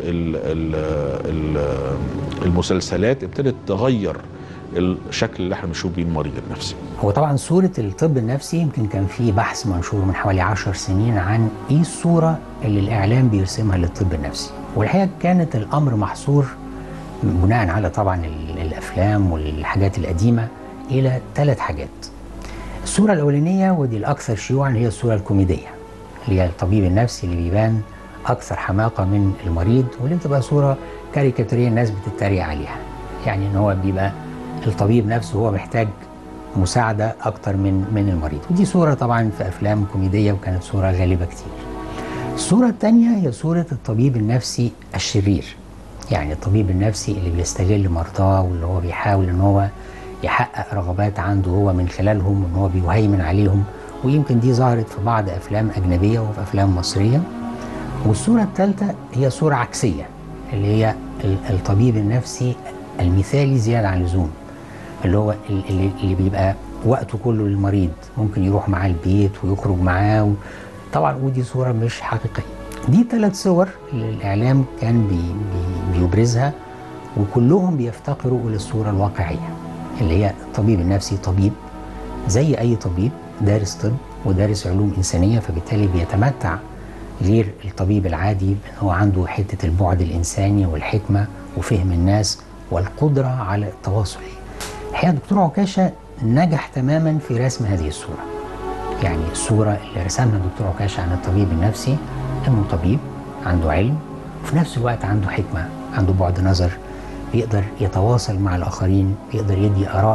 والمسلسلات ابتدت تغير الشكل اللي احنا بنشوف بيه المريض النفسي هو طبعا صورة الطب النفسي يمكن كان في بحث منشور من حوالي عشر سنين عن ايه الصورة اللي الإعلام بيرسمها للطب النفسي والحقيقة كانت الأمر محصور بناء على طبعا ال- الأفلام والحاجات القديمة إلى ثلاث حاجات الصورة الأولانية ودي الأكثر شيوعا هي الصورة الكوميدية اللي هي الطبيب النفسي اللي بيبان أكثر حماقة من المريض واللي بتبقى صورة كاريكاتورية الناس بتتريق عليها يعني إن هو بيبقى الطبيب نفسه هو محتاج مساعدة أكتر من من المريض ودي صورة طبعا في أفلام كوميدية وكانت صورة غالبة كتير الصورة الثانية هي صورة الطبيب النفسي الشرير يعني الطبيب النفسي اللي بيستغل مرضاه واللي هو بيحاول ان هو يحقق رغبات عنده هو من خلالهم وان هو بيهيمن عليهم ويمكن دي ظهرت في بعض افلام اجنبيه وفي افلام مصريه والصوره الثالثه هي صوره عكسيه اللي هي ال- الطبيب النفسي المثالي زياده عن اللزوم اللي هو ال- اللي, اللي بيبقى وقته كله للمريض ممكن يروح معاه البيت ويخرج معاه و... طبعا ودي صوره مش حقيقيه دي ثلاث صور اللي الاعلام كان بي بي بيبرزها وكلهم بيفتقروا الى الصوره الواقعيه اللي هي الطبيب النفسي طبيب زي اي طبيب دارس طب ودارس علوم انسانيه فبالتالي بيتمتع غير الطبيب العادي ان هو عنده حته البعد الانساني والحكمه وفهم الناس والقدره على التواصل. الحقيقه دكتور عكاشه نجح تماما في رسم هذه الصوره. يعني الصوره اللي رسمها دكتور عكاشه عن الطبيب النفسي انه طبيب عنده علم وفي نفس الوقت عنده حكمه، عنده بعد نظر بيقدر يتواصل مع الاخرين، بيقدر يدي اراء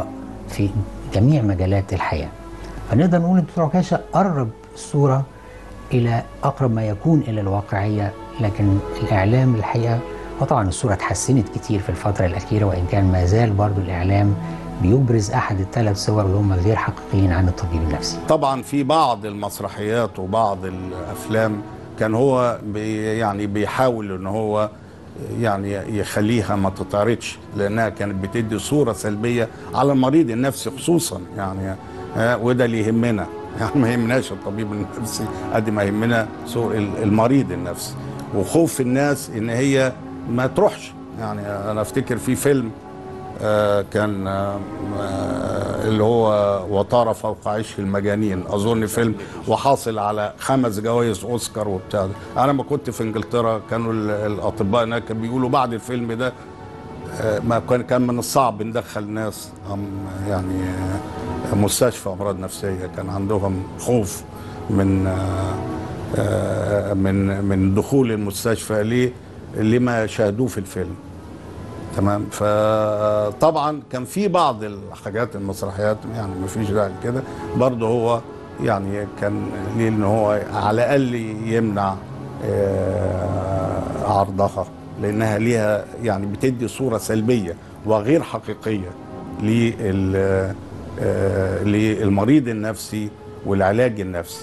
في جميع مجالات الحياه فنقدر نقول ان الدكتور عكاشه قرب الصوره الى اقرب ما يكون الى الواقعيه لكن الاعلام الحقيقه وطبعا الصوره اتحسنت كتير في الفتره الاخيره وان كان ما زال برضو الاعلام بيبرز احد الثلاث صور اللي هم غير حقيقيين عن الطبيب النفسي طبعا في بعض المسرحيات وبعض الافلام كان هو بي يعني بيحاول ان هو يعني يخليها ما تتعرضش لانها كانت بتدي صوره سلبيه على المريض النفسي خصوصا يعني آه، وده اللي يهمنا يعني ما يهمناش الطبيب النفسي قد ما يهمنا سوء المريض النفسي وخوف الناس ان هي ما تروحش يعني انا افتكر في فيلم آه، كان آه، آه، اللي هو وطار فوق عش المجانين اظن فيلم وحاصل على خمس جوائز اوسكار وبتاع ده. انا لما كنت في انجلترا كانوا ال- الاطباء هناك كانوا بيقولوا بعد الفيلم ده آه، ما كان كان من الصعب ندخل ناس أم- يعني آه، مستشفى امراض نفسيه كان عندهم خوف من آه، آه، من من دخول المستشفى ليه لما شاهدوه في الفيلم تمام فطبعا كان في بعض الحاجات المسرحيات يعني ما فيش داعي كده برضه هو يعني كان ليه ان هو على الاقل يمنع آه، عرضها لانها ليها يعني بتدي صوره سلبيه وغير حقيقيه لل آه، للمريض النفسي والعلاج النفسي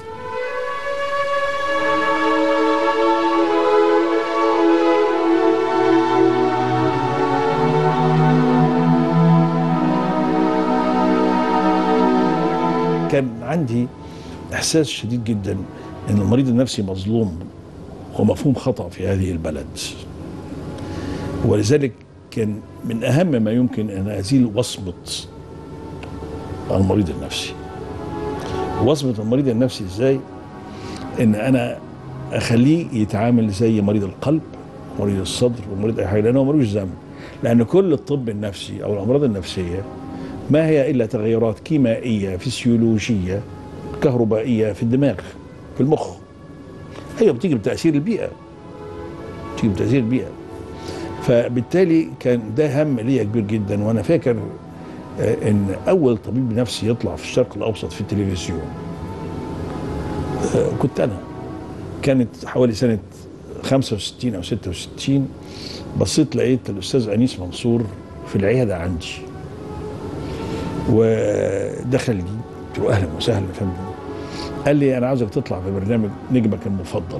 كان عندي احساس شديد جدا ان المريض النفسي مظلوم ومفهوم خطا في هذه البلد ولذلك كان من اهم ما يمكن ان ازيل وصمه المريض النفسي وصمه المريض النفسي ازاي ان انا اخليه يتعامل زي مريض القلب مريض الصدر ومريض اي حاجه لانه ملوش ذنب لان كل الطب النفسي او الامراض النفسيه ما هي الا تغيرات كيميائيه فسيولوجيه كهربائيه في الدماغ في المخ هي بتيجي بتاثير البيئه بتيجي بتاثير البيئه فبالتالي كان ده هم ليا كبير جدا وانا فاكر آه، ان اول طبيب نفسي يطلع في الشرق الاوسط في التلفزيون آه، كنت انا كانت حوالي سنه 65 او 66 بصيت لقيت الاستاذ انيس منصور في العياده عندي ودخل لي قلت له اهلا وسهلا يا فندم قال لي انا عاوزك تطلع في برنامج نجمك المفضل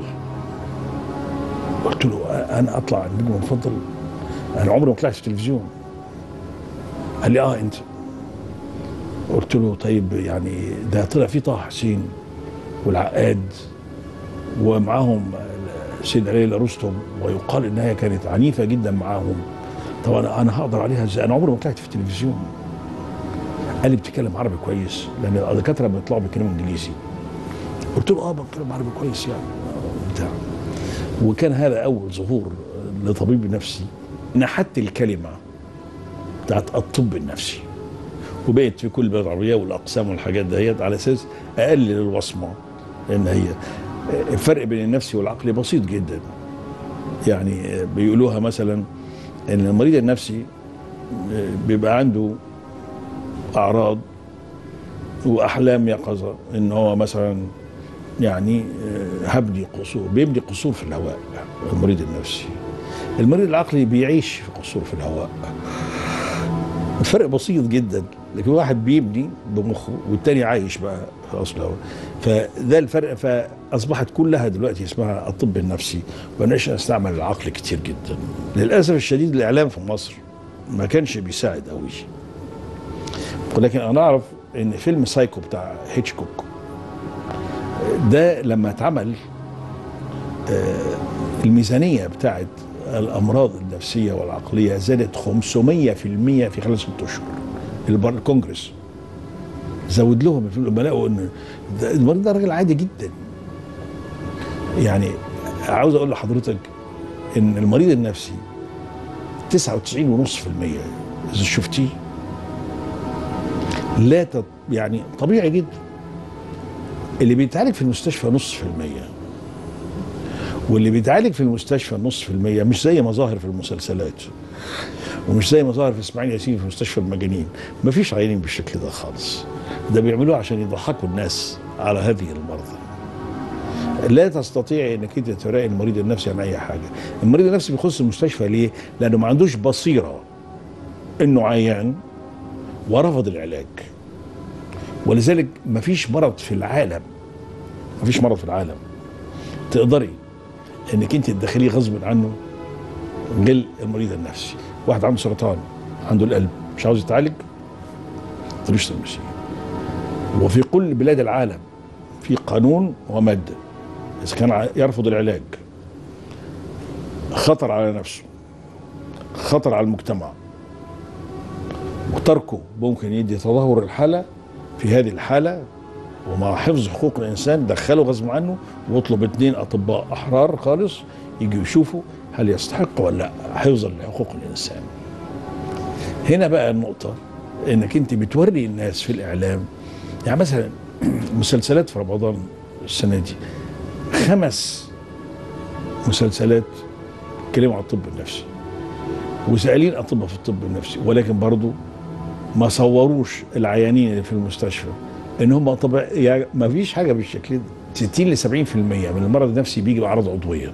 قلت له انا اطلع النجم المفضل انا عمري ما طلعت في التلفزيون قال لي اه انت قلت له طيب يعني ده طلع فيه طه حسين والعقاد ومعاهم السيدة ليلى رستم ويقال انها كانت عنيفه جدا معاهم طب انا انا هقدر عليها ازاي؟ انا عمري ما طلعت في التلفزيون قال لي بتتكلم عربي كويس لان الدكاتره بيطلعوا بيتكلموا انجليزي قلت له اه بتكلم عربي كويس يعني بتاع وكان هذا اول ظهور لطبيب نفسي نحت الكلمه بتاعت الطب النفسي وبقت في كل بلد عربيه والاقسام والحاجات دهيت على اساس اقلل الوصمه لان هي الفرق بين النفسي والعقلي بسيط جدا يعني بيقولوها مثلا ان المريض النفسي بيبقى عنده اعراض واحلام يقظه ان هو مثلا يعني هبني قصور بيبني قصور في الهواء المريض النفسي المريض العقلي بيعيش في قصور في الهواء الفرق بسيط جدا لكن واحد بيبني بمخه والتاني عايش بقى في اصل الهواء فده الفرق فاصبحت كلها دلوقتي اسمها الطب النفسي وبقناش نستعمل العقل كتير جدا للاسف الشديد الاعلام في مصر ما كانش بيساعد قوي ولكن انا اعرف ان فيلم سايكو بتاع هيتشكوك ده لما اتعمل آه، الميزانيه بتاعت الامراض النفسيه والعقليه زادت 500% في خلال ست اشهر البر- الكونجرس زود لهم الفلوس لما لقوا ان ده- المريض ده راجل عادي جدا يعني عاوز اقول لحضرتك ان المريض النفسي 99.5% اذا شفتيه لا تط... يعني طبيعي جدا اللي بيتعالج في المستشفى نص في المية واللي بيتعالج في المستشفى نص في المية مش زي ما ظاهر في المسلسلات ومش زي ما ظهر في اسماعيل ياسين في مستشفى المجانين مفيش عيانين بالشكل ده خالص ده بيعملوه عشان يضحكوا الناس على هذه المرضى لا تستطيع انك انت تراقي المريض النفسي عن اي حاجه المريض النفسي بيخص المستشفى ليه لانه ما عندوش بصيره انه عيان ورفض العلاج ولذلك ما فيش مرض في العالم ما فيش مرض في العالم تقدري انك انت تدخليه غصب عنه غير المريض النفسي واحد عنده سرطان عنده القلب مش عاوز يتعالج طريش تلمسيه وفي كل بلاد العالم في قانون وماده اذا كان ع- يرفض العلاج خطر على نفسه خطر على المجتمع وتركه ممكن يدي تدهور الحاله في هذه الحاله ومع حفظ حقوق الانسان دخله غصب عنه واطلب اثنين اطباء احرار خالص يجوا يشوفوا هل يستحق ولا لا حفظا لحقوق الانسان. هنا بقى النقطه انك انت بتوري الناس في الاعلام يعني مثلا مسلسلات في رمضان السنه دي خمس مسلسلات اتكلموا عن الطب النفسي وسائلين اطباء في الطب النفسي ولكن برضو ما صوروش العيانين اللي في المستشفى ان هم طبعا يعني ما فيش حاجه بالشكل ده 60 ل 70% من المرض النفسي بيجي باعراض عضويه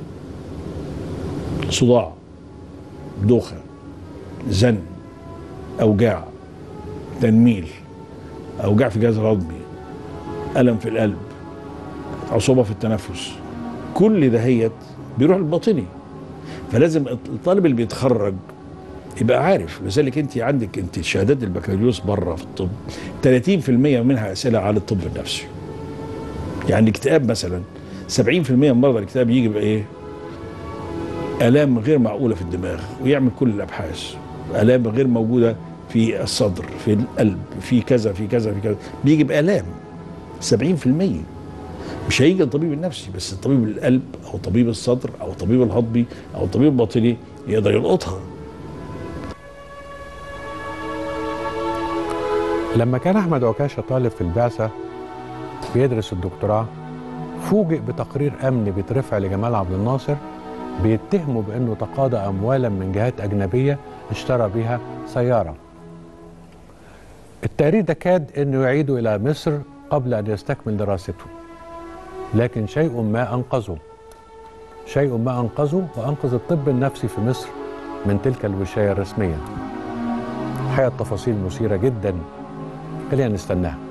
صداع دوخه زن اوجاع تنميل اوجاع في الجهاز الهضمي الم في القلب عصوبه في التنفس كل دهيت بيروح للباطني فلازم الطالب اللي بيتخرج يبقى عارف لذلك انت عندك انت شهادات البكالوريوس بره في الطب 30% منها اسئله على الطب النفسي يعني الاكتئاب مثلا 70% من مرضى الاكتئاب يجي بايه؟ الام غير معقوله في الدماغ ويعمل كل الابحاث الام غير موجوده في الصدر في القلب في كذا في كذا في كذا بيجي بالام 70% مش هيجي الطبيب النفسي بس الطبيب القلب او طبيب الصدر او طبيب الهضمي او طبيب الباطني يقدر يلقطها لما كان أحمد عكاشة طالب في البعثة بيدرس الدكتوراه فوجئ بتقرير أمني بيترفع لجمال عبد الناصر بيتهمه بأنه تقاضى أموالا من جهات أجنبية اشترى بها سيارة التقرير ده كاد أنه يعيده إلى مصر قبل أن يستكمل دراسته لكن شيء ما أنقذه شيء ما أنقذه وأنقذ الطب النفسي في مصر من تلك الوشاية الرسمية الحقيقة التفاصيل مثيرة جدا خلينا نستناها